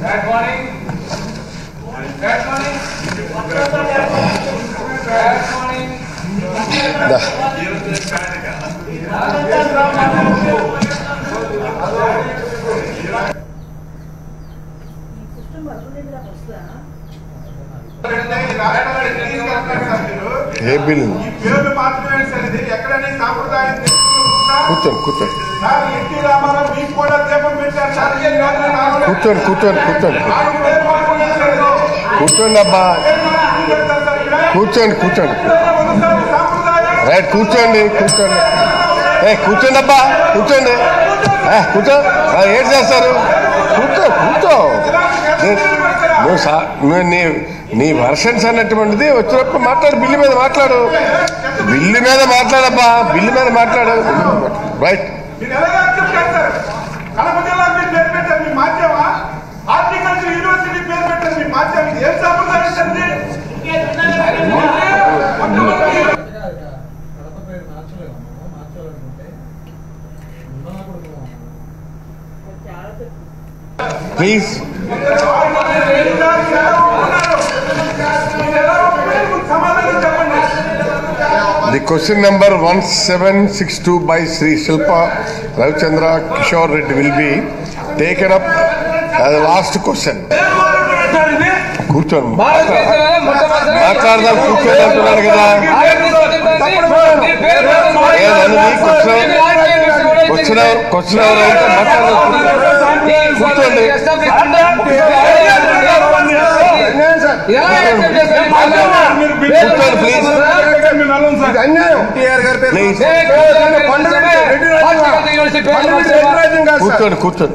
Bad morning. Bad morning. Bad morning. దా. ఏ bill ఈ పేర్లు మాత్రమే సార్ ఇది ఎక్కడైనా సాంప్రదాయం తెలుసుకుంటున్నా? కూర్చోండి కూర్చోండి సార్ ఎన్టీ రామారావు మీకు కూడా దీపం పెట్టారు సార్ ఏం కాదు నాకు కూర్చోండి కూర్చోండి కూర్చోండి నాలుగు పేర్లు మాత్రమే సార్ ఇది. కూర్చోండి అబ్బా పేర్లు మాత్రమే పెడతారు సార్ ఇక్కడ. కూర్చోండి కూర్చోండి ఒకసారి సాంప్రదాయం రైట్ కూర్చోండి కూర్చోండి ఏ కూర్చోండి అబ్బా కూర్చోండి ఏ కూర్చో ఆ, ఏం చేస్తారు కూర్చో కూర్చో నీ- నువ్వు సా నువ్వు నీ నీ వర్షన్స్ అన్నటువంటిది వచ్చినప్పుడు మాట్లాడు బిల్లు మీద మాట్లాడు బిల్లు మీద మాట్లాడబ్బా బిల్లు మీద మాట్లాడు రైట్ మీరు ఎలాగ చెప్తారు సార్ కడప జిల్లా మీరు పేరు పెట్టారు మీ మాధ్యమా హార్టికల్చర్ యూనివర్సిటీ పేరు పెట్టారు మీ మాధ్యమం ఇది ఏం సాంప్రదాయం సార్ ఇది? కడప పేరు మార్చలేము మనం మార్చాలనుకుంటే ఉండాలా కూడా ప్లీజ్ సమాధానం చెప్పండి the question number one seven six two by Shri Shilpa Ravichandra Kishore Reddy will be taken up last question కూర్చోండి భారతదేశంలో మొట్టమొదటి మాట్లాడదాం కూర్చోండి అంటున్నాడు కదా ఏ నన్ను క్వశ్చన్ క్వశ్చన్ ఎవరు క్వశ్చన్ ఎవరు అయితే మాట్లాడదాం కూర్చోండి కూర్చోండి ప్లీజ్ ప్లీజ్ కూర్చోండి కూర్చోండి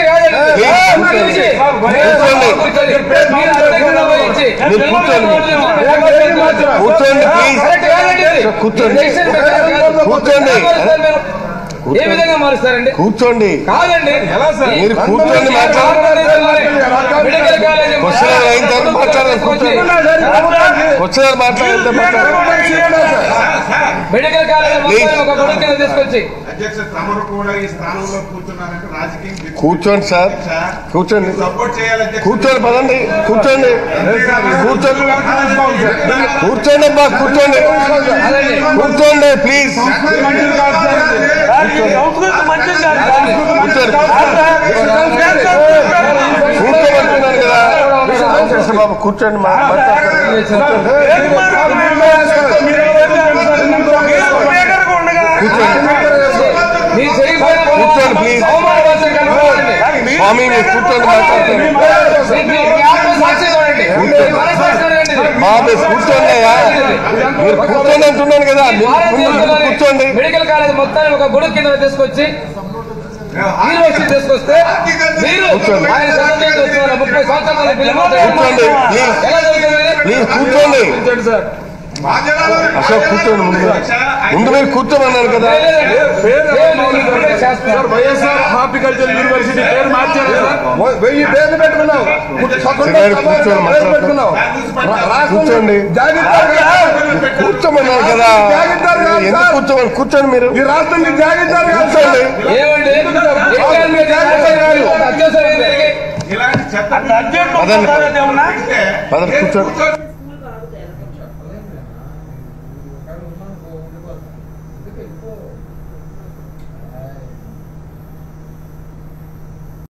కూర్చోండి ప్లీజ్ కూర్చోండి కూర్చోండి ఏ విధంగా మారుస్తారండి కూర్చోండి కాదండి మీరు కూర్చోండి మాట్లాడండి మెడికల్ కాలేజ్ క్వశ్చన్ అయిన తర్వాత మాట్లాడండి కూర్చోండి క్వశ్చన్ మాట్లాడితే మాట్లాడండి మెడికల్ కాలేజ్ మొత్తం ఒక గుడి కింద తీసుకొచ్చి అధ్యక్ష తమరు కూడా ఈ స్థానంలో కూర్చున్నారంటే రాజకీయం కూర్చోండి సార్ కూర్చోండి సపోర్ట్ చేయాలి అధ్యక్ష. కూర్చోండి పదండి కూర్చోండి కూర్చోండి కూర్చోండి అబ్బా కూర్చోండి కూర్చోండి ప్లీజ్ కూర్చోండి కూర్చోమంటున్నాను కదా రామకృష్ణ బాబు కూర్చోండి మా మీరు చేయకపోయినా కూర్చోండి, please. అవమానపరిచే కనుక్కోండి. స్వామి మీరు కూర్చోండి మాట్లాడుతుంది మీ- మీ- మీ ఆత్మసాక్షి చూడండి. మీ మనస్సాక్షి చూడండి. బాబు కూర్చోండి అయ్యా మీరు కూర్చోండి అంటున్నాను కదా మీరు ముందు కూర్చోండి మెడికల్ కాలేజ్ మొత్తాన్ని ఒక గుడి కింద తీసుకొచ్చి మీరు వచ్చి తీసుకొస్తే మీరు కూర్చోండి. ఆయన చదువుకుంటూ వచ్చిన ముప్పై సంవత్సరాల పిల్లలు కూర్చోండి, please. ఎలా జరుగుతుంది ప్లీజ్ కూర్చోండి మా జిల్లాలో అశోక్ కూర్చోండి ముందు ముందు మీరు కూర్చోమన్నారు కదా వైఎస్ఆర్ హార్టికల్చర్ యూనివర్సిటీ పేరు మార్చారు సార్ వెయ్యి పేర్లు పెట్టుకున్నావు సరే, కూర్చోండి, మాట్లాడుకో. పెట్టుకున్నావు కూర్చోండి జాగ్రత్త కూర్చోమన్నారు కదా ఎందుకు కూర్చోమని కూర్చోండి మీరు ఈ రాష్ట్రాన్ని జాగ్రత్త కూర్చోండి ఏమండి ఎకానమీ అత్యవసరం ఏంటి? ఇలాంటి చెత్త పదండి పదండి కూర్చోండి కూర్చోండి